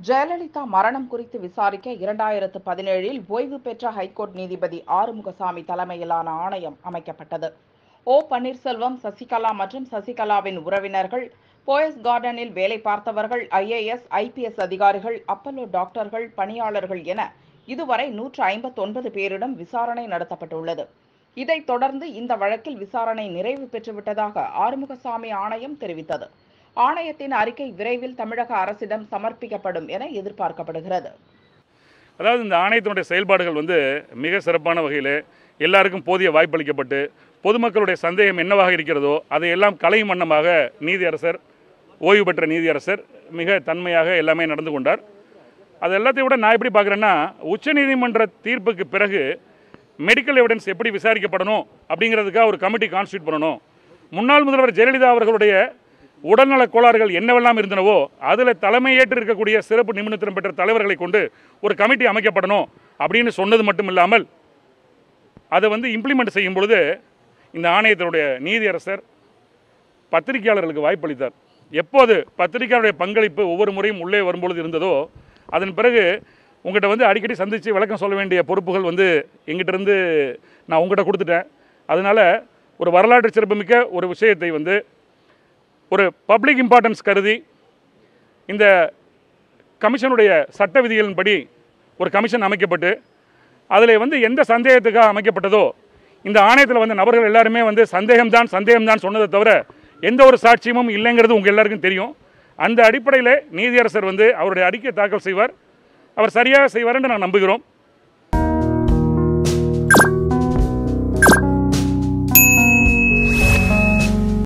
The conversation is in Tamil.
ஜெயலலிதா மரணம் குறித்து விசாரிக்க இரண்டாயிரத்து பதினேழில் ஓய்வு பெற்ற ஹைகோர்ட் நீதிபதி ஆறுமுகசாமி தலைமையிலான ஆணையம் அமைக்கப்பட்டது ஓ பன்னீர்செல்வம் சசிகலா மற்றும் சசிகலாவின் உறவினர்கள் போயஸ் கார்டனில் வேலை பார்த்தவர்கள் ஐஏஎஸ் ஐபிஎஸ் அதிகாரிகள் அப்பல்லோ டாக்டர்கள் பணியாளர்கள் என இதுவரை நூற்று ஐம்பத்தொன்பது பேரிடம் விசாரணை நடத்தப்பட்டுள்ளது இதைத் தொடர்ந்து இந்த வழக்கில் விசாரணை நிறைவு பெற்றுவிட்டதாக ஆறுமுகசாமி ஆணையம் தெரிவித்தது ஆணையத்தின் அறிக்கை விரைவில் தமிழக அரசிடம் சமர்ப்பிக்கப்படும் என எதிர்பார்க்கப்படுகிறது அதாவது இந்த ஆணையத்தினுடைய செயல்பாடுகள் வந்து மிக சிறப்பான வகையில் எல்லாருக்கும் போதிய வாய்ப்பளிக்கப்பட்டு பொதுமக்களுடைய சந்தேகம் என்னவாக இருக்கிறதோ அதையெல்லாம் கலையும் வண்ணமாக நீதியரசர் ஓய்வு பெற்ற நீதியரசர் மிக தன்மையாக எல்லாமே நடந்து கொண்டார் அது எல்லாத்தையும் விட நான் எப்படி பார்க்குறேன்னா உச்சநீதிமன்ற தீர்ப்புக்கு பிறகு மெடிக்கல் எவிடன்ஸ் எப்படி விசாரிக்கப்படணும் அப்படிங்கிறதுக்காக ஒரு கமிட்டி கான்ஸ்டியூட் பண்ணணும் முன்னாள் முதல்வர் ஜெயலலிதா அவர்களுடைய உடல்நலக் கோளாறுகள் என்னவெல்லாம் இருந்தனவோ அதில் தலைமையேற்று இருக்கக்கூடிய சிறப்பு நிபுணத்துவம் பெற்ற தலைவர்களை கொண்டு ஒரு கமிட்டி அமைக்கப்படணும் அப்படின்னு சொன்னது மட்டும் இல்லாமல் அதை வந்து இம்ப்ளிமெண்ட் செய்யும் பொழுது இந்த ஆணையத்தினுடைய நீதியரசர் பத்திரிகையாளர்களுக்கு வாய்ப்பளித்தார் எப்போது பத்திரிகையாளருடைய பங்களிப்பு ஒவ்வொரு முறையும் உள்ளே வரும்பொழுது இருந்ததோ அதன் பிறகு உங்கள்கிட்ட வந்து அடிக்கடி சந்தித்து விளக்கம் சொல்ல வேண்டிய பொறுப்புகள் வந்து எங்கிட்ட இருந்து நான் உங்கள்கிட்ட கொடுத்துட்டேன் அதனால் ஒரு வரலாற்று சிறப்புமிக்க ஒரு விஷயத்தை வந்து ஒரு பப்ளிக் இம்பார்ட்டன்ஸ் கருதி இந்த கமிஷனுடைய சட்ட விதிகளின்படி ஒரு கமிஷன் அமைக்கப்பட்டு அதில் வந்து எந்த சந்தேகத்துக்காக அமைக்கப்பட்டதோ இந்த ஆணையத்தில் வந்த நபர்கள் எல்லாருமே வந்து சந்தேகம்தான் சந்தேகம்தான் சொன்னதை தவிர எந்த ஒரு சாட்சியமும் இல்லைங்கிறது உங்கள் எல்லாருக்கும் தெரியும் அந்த அடிப்படையில் நீதியரசர் வந்து அவருடைய அறிக்கை தாக்கல் செய்வார் அவர் சரியாக செய்வார் என்று நான் நம்புகிறோம்